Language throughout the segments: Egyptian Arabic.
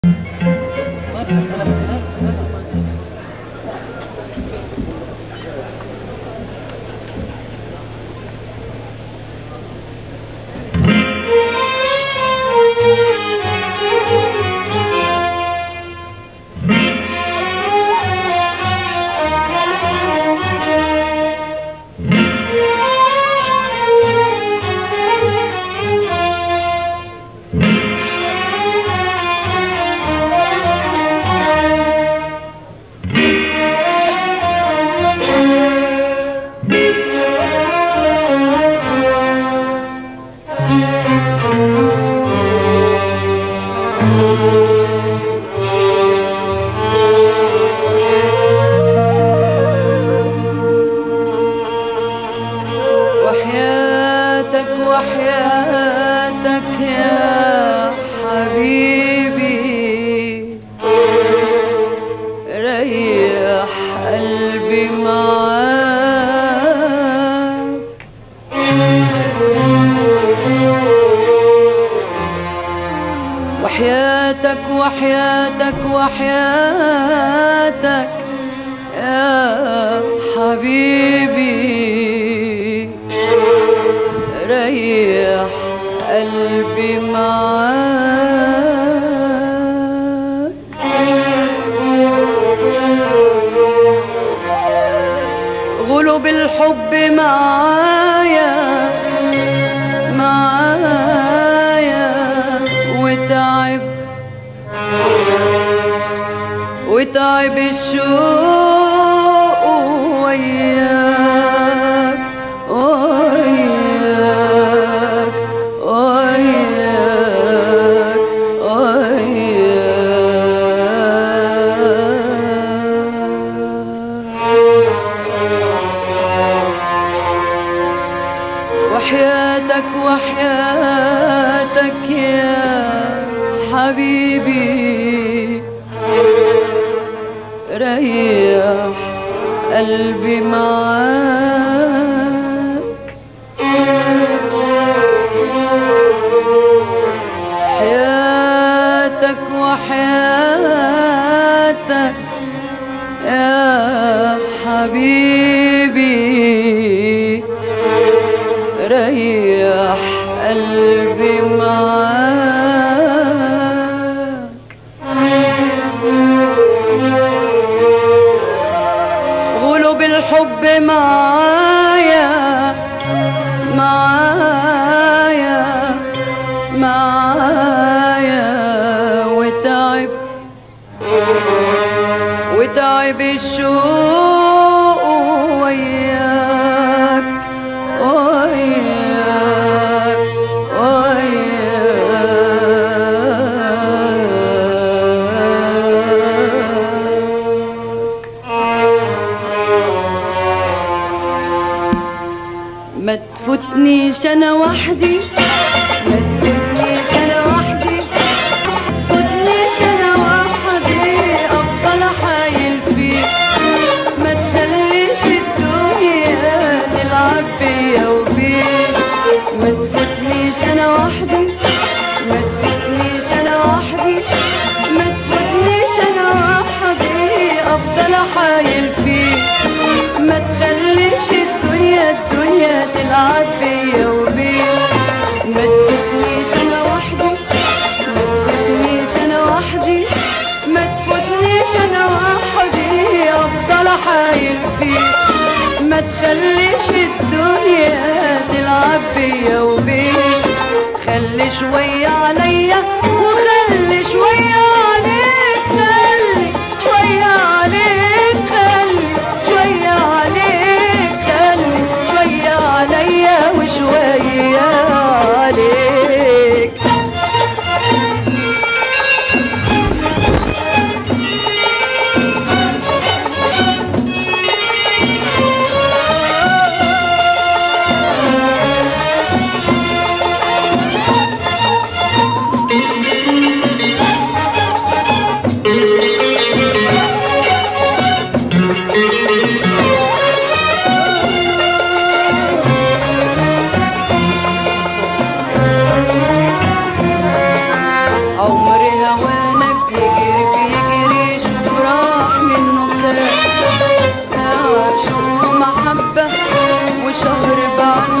وحياتك وحياتك يا حبيبي ريح قلبي معاك وحياتك وحياتك وحياتك يا حبيبي ريح قلبي معاك غلب الحب معايا معايا وتعب وتعب الشوق وياك وياك وياك وياك وحياتك وحياتك يا حبيبي ريح قلبي معاك حياتك وحياتك يا حبيبي ريح قلبي معاك غلب الحب معايا معايا معايا وتعب وتعب الشوق وياك وياك وياك ما تفوتنيش انا وحدي ما تفوتنيش انا وحدي ما تفوتنيش انا وحدي افضل حايل فيك ما تخليش الدنيا تلعب بيا وبيك ما تفوتنيش انا وحدي ما تفوتنيش انا وحدي ما تفوتنيش انا وحدي افضل حايل فيك ما تخليش الدنيا الدنيا تلعب بيا وبيك ما تفوتنيش انا وحدي ما تفوتنيش انا وحدي ما تفوتنيش انا وحدي افضل حايل فيك ما تخليش الدنيا تلعب بيا وبيك خلي شوية عليا وخلي شوية عليك خلي شوية عليك خلي شوية عليك خلي شوية عليا وشوية عليك بيجري بيجري شوف راح منه كام ساعة شوق ومحبة وشهر بعد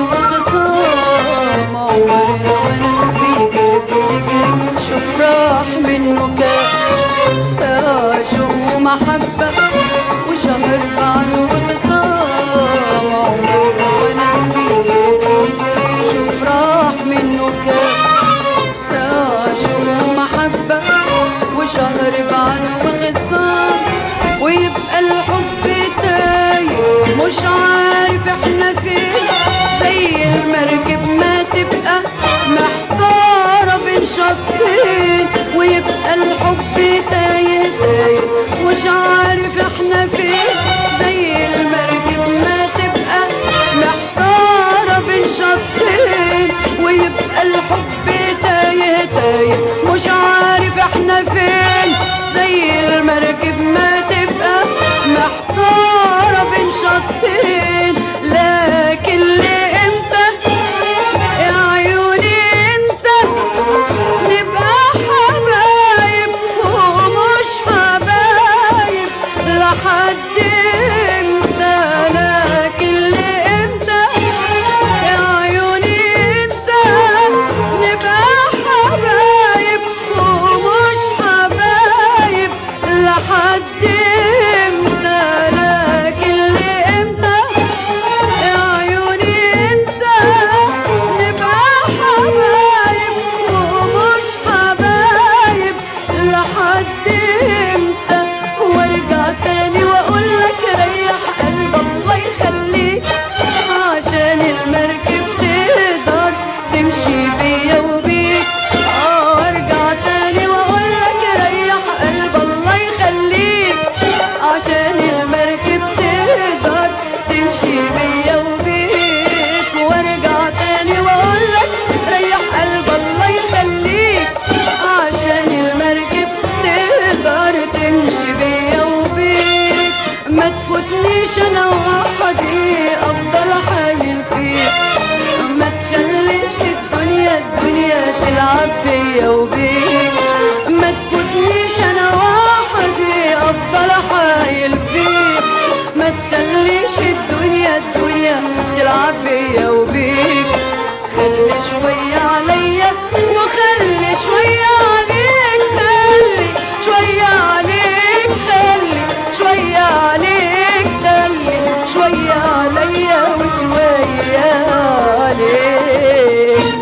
وخصام عمر وانا بيجري بيجري شوف راح منه كام ساعة شوق ومحبة وشهر بعد وخصام عمر وانا بيجري بيجري شوف راح منه كام ساعة شوق ومحبة وشهر بعد وخصام ويبقى الحب تايه مش عارف احنا فين زي المركب ما تبقى محتارة بين شطين ويبقى الحب تايه تايه مش عارف احنا فين زي المركب ما تبقى محتارة بين شطين ويبقى الحب تايه تايه مش عارف احنا فين زي المركب ما تبقى محتارة بين شطين لكن لامتى يا عيوني انت نبقى حبايب ومش حبايب لحد امتى لكن لامتى يا عيوني انت نبقى حبايب ومش حبايب لحد امتى لكن لامتى يا عيوني انت نبقى حبايب ومش حبايب لحد امتى وارجع تاني واقول لك ريح قلب الله يخليك عشان المركب تقدر تمشي بيا وبيك اه وارجع تاني واقول لك ريح قلب الله يخليك عشان المركب تقدر تمشي بيا وبيك وارجع تاني واقول لك ريح قلب الله يخليك عشان المركب تقدر تمشي بيا وبيك ما تفوتنيش انا وحدي افضل حايل فيك ما تخليش الدنيا الدنيا تلعب بيا وبيك ما تفوتنيش انا وحدي افضل حايل فيك ما تخليش الدنيا الدنيا تلعب بيا وبيك خلي شوية عليا وخلي شوية عليك خلي شوية عليك خلي شوية عليك خلي شوية عليا وشوية عليك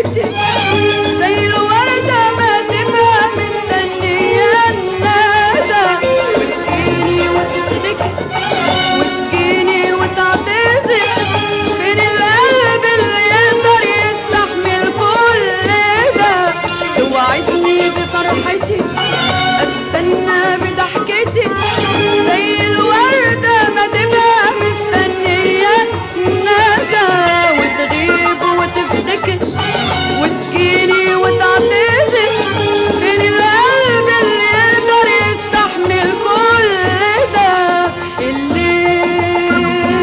بفرحتي زي الوردة ما تبقى مستنية الندى وتجيني وتفتكر وتجيني وتعتذر فين القلب اللي يقدر يستحمل كل ده توعدني بفرحتي استنى بضحكتي زي الوردة ما تبقى مستنية ندى وتغيب وتفتكر وتجيني وتعتذر فين القلب اللي يقدر يستحمل كل ده الليل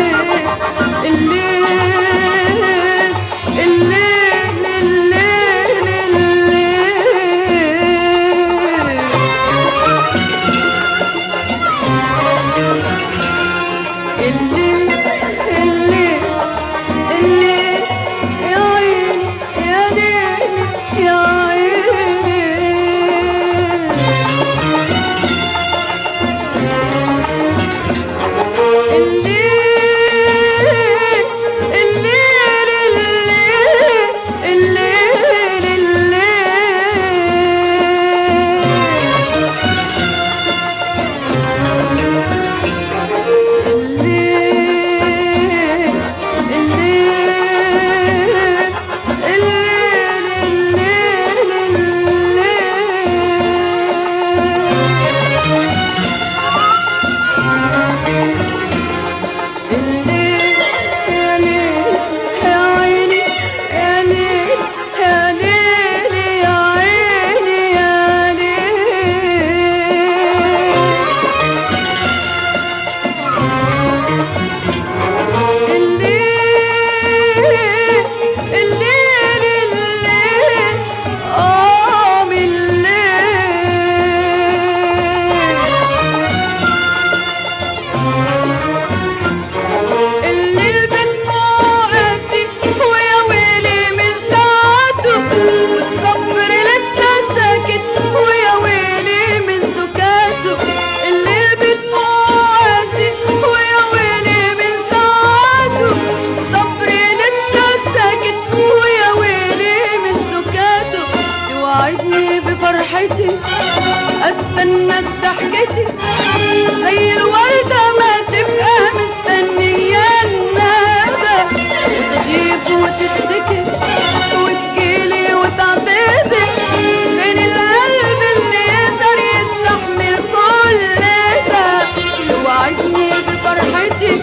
الليل الليل الليل الليل الليل الليل الليل يا عيني يا ليل يا عيني الليل الليل الليل الليل الليل الليل الليل الليل الليل الليل يا ليل يا عيني يا ليل يا ليل يا عيني يا ليل الليل الليل الليل آه من الليل الليل بدموع قاسي ويا ويلي من ساعته والصبر لسه ساكت ويا ويلي من سكاته الليل بدموع قاسي ويا ويلي من ساعته الصبر لسه ساكت ويا ويلي من سكاته توعدني بفرحتي استنى بضحكتي زي الوردة ما تبقى مستنية الندى وتغيب وتفتكر وتجيلي وتعتذر فين القلب اللي يقدر يستحمل كل ده توعدني بفرحتي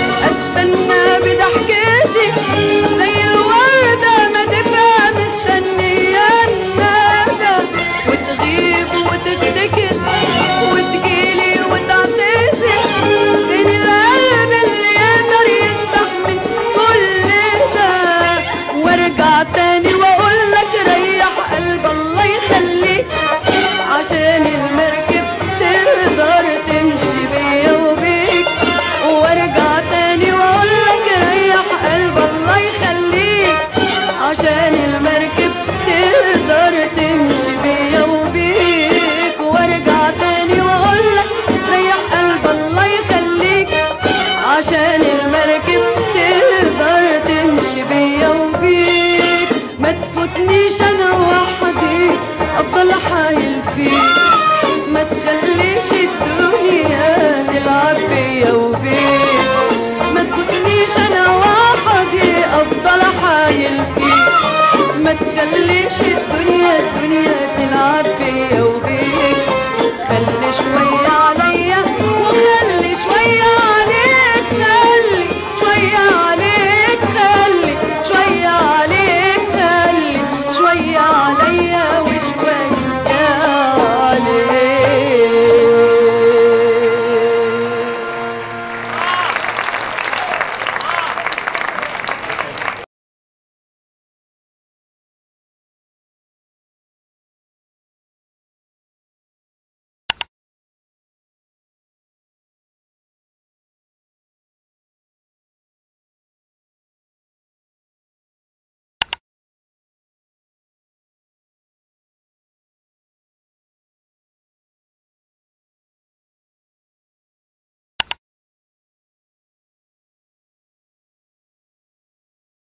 استنى بضحكتي زي الوردة ما تبقى مستنية الندى وتغيب وتفتكر وتجيلي وتعتذر فين القلب اللي يقدر يستحمل كل ده وارجع تاني واقول لك ريح قلب الله يخليك عشان المركب تقدر تمشي بيا وبيك وارجع تاني واقول لك ريح قلب الله يخليك عشان المركب تقدر تمشي بيا وبيك وارجع تاني واقول لك ريح قلب الله يخليك عشان المركب تقدر تمشي بيا وبيك ما تفوتنيش انا وحدي افضل حايل فيك ما تخليش الدنيا تلعب بيا وبيك ما تفوتنيش انا وحدي افضل حايل فيك ما تخليش الدنيا الدنيا تلعب بيا